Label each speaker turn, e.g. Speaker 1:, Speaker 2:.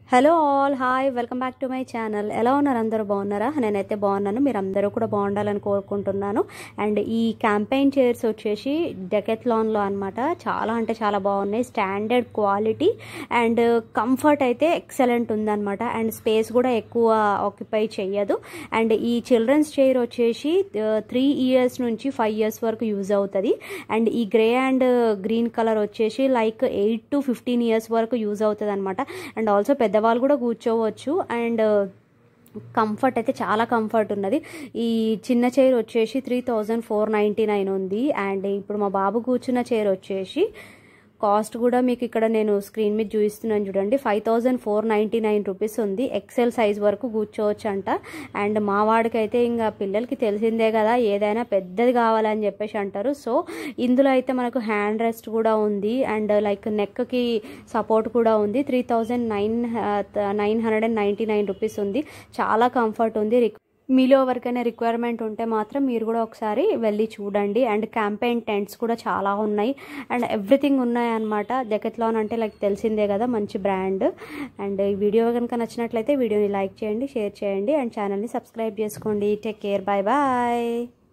Speaker 1: hello all hi welcome back to my channel ఎలా ఉన్నారు అందరూ బాగున్నారా నేనైతే బాగున్నాను మీరు అందరూ కూడా బాగుండాలని కోరుకుంటున్నాను అండ్ ఈ క్యాంపెయిన్ చైర్స్ వచ్చేసి డెకెత్లాన్లో అనమాట చాలా అంటే చాలా బాగున్నాయి స్టాండర్డ్ క్వాలిటీ అండ్ కంఫర్ట్ అయితే ఎక్సలెంట్ ఉందన్నమాట అండ్ స్పేస్ కూడా ఎక్కువ ఆక్యుపై చెయ్యదు అండ్ ఈ చిల్డ్రన్స్ చైర్ వచ్చేసి త్రీ ఇయర్స్ నుంచి ఫైవ్ ఇయర్స్ వరకు యూజ్ అవుతుంది అండ్ ఈ గ్రే అండ్ గ్రీన్ కలర్ వచ్చేసి like eight to fifteen years వరకు యూజ్ అవుతుంది అనమాట అండ్ ఆల్సో పెద్దవాళ్ళు కూడా కూర్చోవచ్చు అండ్ కంఫర్ట్ అయితే చాలా కంఫర్ట్ ఉన్నది ఈ చిన్న చైర్ వచ్చేసి three thousand four ninety nine ఉంది అండ్ ఇప్పుడు మా బాబు కూర్చున్న చైర్ వచ్చేసి కాస్ట్ కూడా మీకు ఇక్కడ నేను స్క్రీన్ మీద చూపిస్తున్నాను చూడండి five thousand four ninety nine rupees ఉంది ఎక్సెల్ సైజ్ వరకు కూర్చోవచ్చు అంట అండ్ మా వాడికైతే ఇంకా పిల్లలకి తెలిసిందే కదా ఏదైనా పెద్దది కావాలని చెప్పేసి అంటారు సో ఇందులో అయితే మనకు హ్యాండ్ రెస్ట్ కూడా ఉంది అండ్ లైక్ నెక్కి సపోర్ట్ కూడా ఉంది three thousand nine nine hundred and ninety nine rupees ఉంది చాలా కంఫర్ట్ ఉంది మీలో ఎవరికైనా రిక్వైర్మెంట్ ఉంటే మాత్రం మీరు కూడా ఒకసారి వెళ్ళి చూడండి అండ్ క్యాంపెయిన్ టెంట్స్ కూడా చాలా ఉన్నాయి అండ్ ఎవ్రీథింగ్ ఉన్నాయి అనమాట డెకెత్లాన్ అంటే లైక్ తెలిసిందే కదా మంచి బ్రాండ్ అండ్ ఈ వీడియో కనుక నచ్చినట్లయితే వీడియోని లైక్ చేయండి షేర్ చేయండి అండ్ ఛానల్ని సబ్స్క్రైబ్ చేసుకోండి టేక్ కేర్ బాయ్ బాయ్